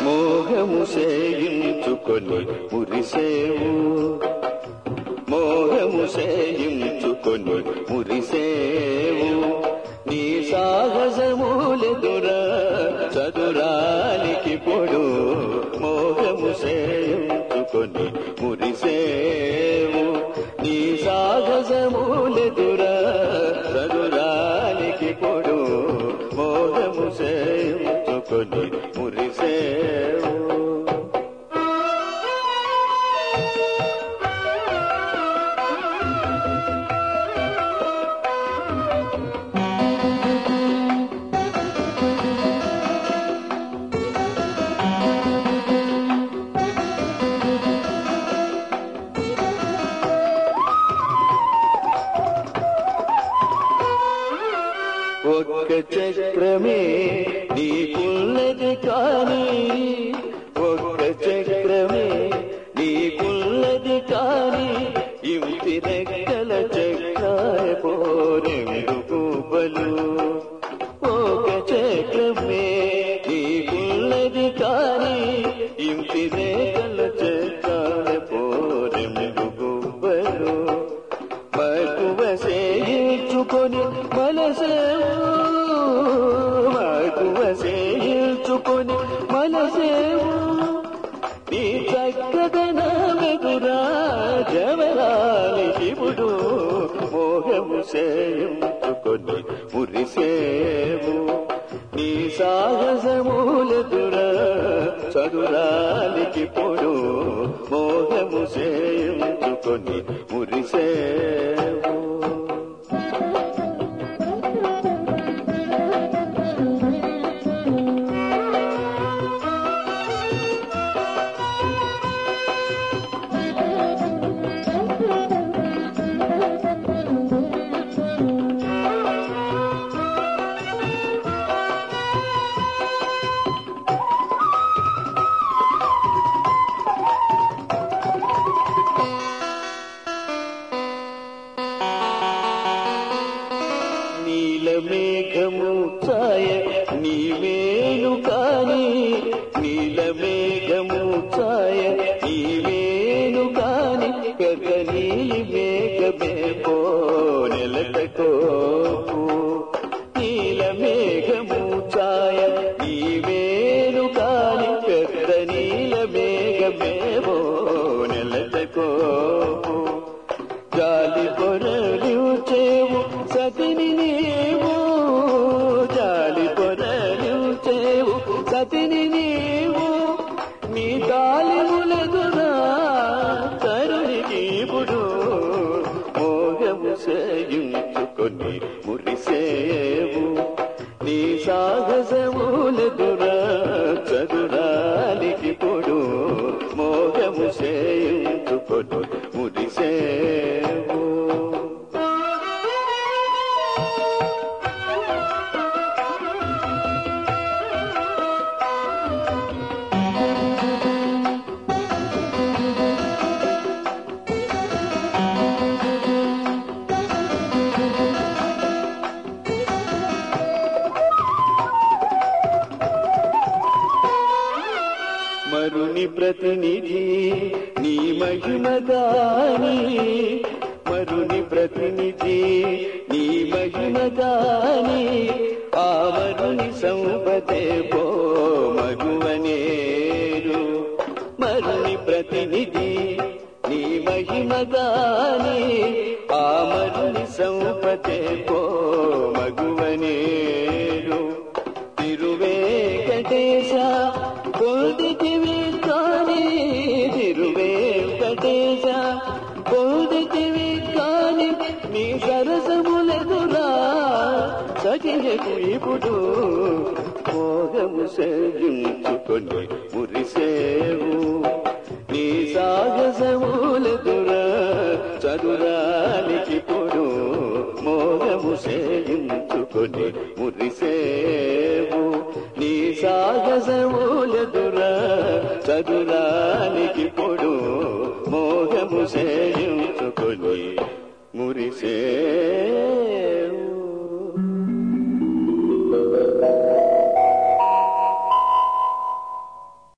మోహము సేయించుకొని మురిసేవు మోహము సేయించుకొని మురిసేవు నీ సాహసములెదురా చదురానికి పొడు మోహము సేయించుకొని మురిసేవు నీ సాహసములెదురా చదురానికి పొడు మోహము సేయించుకొని మురిసేవు ఒక్క చక్రమే నీకున్నది కానీ ఒక్క చక్రమే నీకున్నది కానీ ఇంటి రెక్కల చక్రాయ పోరెండు కూపలు ఒక చక్రమే నీకున్నది కానీ ఇంటి రెక్కల చక్రాయ పోరెండు గుబ్బలు మక్కువ సేయించుకొని మనసేవు మక్కువ సేయించుకొని మనసేవు నీ చక్కదనమెదురా జవరాలి శివుడు మోహము సేయించుకొని మురిసేవు నీ సాహసములెదురా చదురాలికి పొడు మోహము సేయించుకొని మురిసేవు నీలమేఘము ఛాయ నీవేను కాని నీలమేఘము ఛాయ నీవేను కాని పెద్ద నీలి మేఘమే పో నెలటకోపు నీలమేఘము ఛాయ నీవేను కాని పెద్ద నీల మేఘమే పో నెలటకోపు జాలి పొరలిచేవు సతిని నీవు జాలి పొరలిచేవు సతిని నీవు నీ దాలిములదురా తరుణికి ఇప్పుడు మోగము సేయించుకొని మురిసేవు నీ సాహసములదురా చదురాలికి పొడు మోగము సేయించుకొని మురిసేవు మరుని ప్రతినిధి నీ మహిమదాని మరుని ప్రతినిధి నీ మహిమదాని ఆ మరుని సంపదే పో మగువనేరు మరుని ప్రతినిధి నీ మహిమదాని ఆ మరుని సంపదే పో మగువనేరు తిరువేంకటేశ పొందితివి కాని తిరువేంకటేశ పొందితివి కాని నీ సరసములెదురా సఖియకు ఇప్పుడు మోగము సేయించుకొని మురిసేవు నీ సాహసములెదురా చదురానికి పొడు మోగము సేయించుకొని మురిసేవు నీ సాహసములెదురా చదురానికి పొడు మోగము సేయించుకొని మురిసే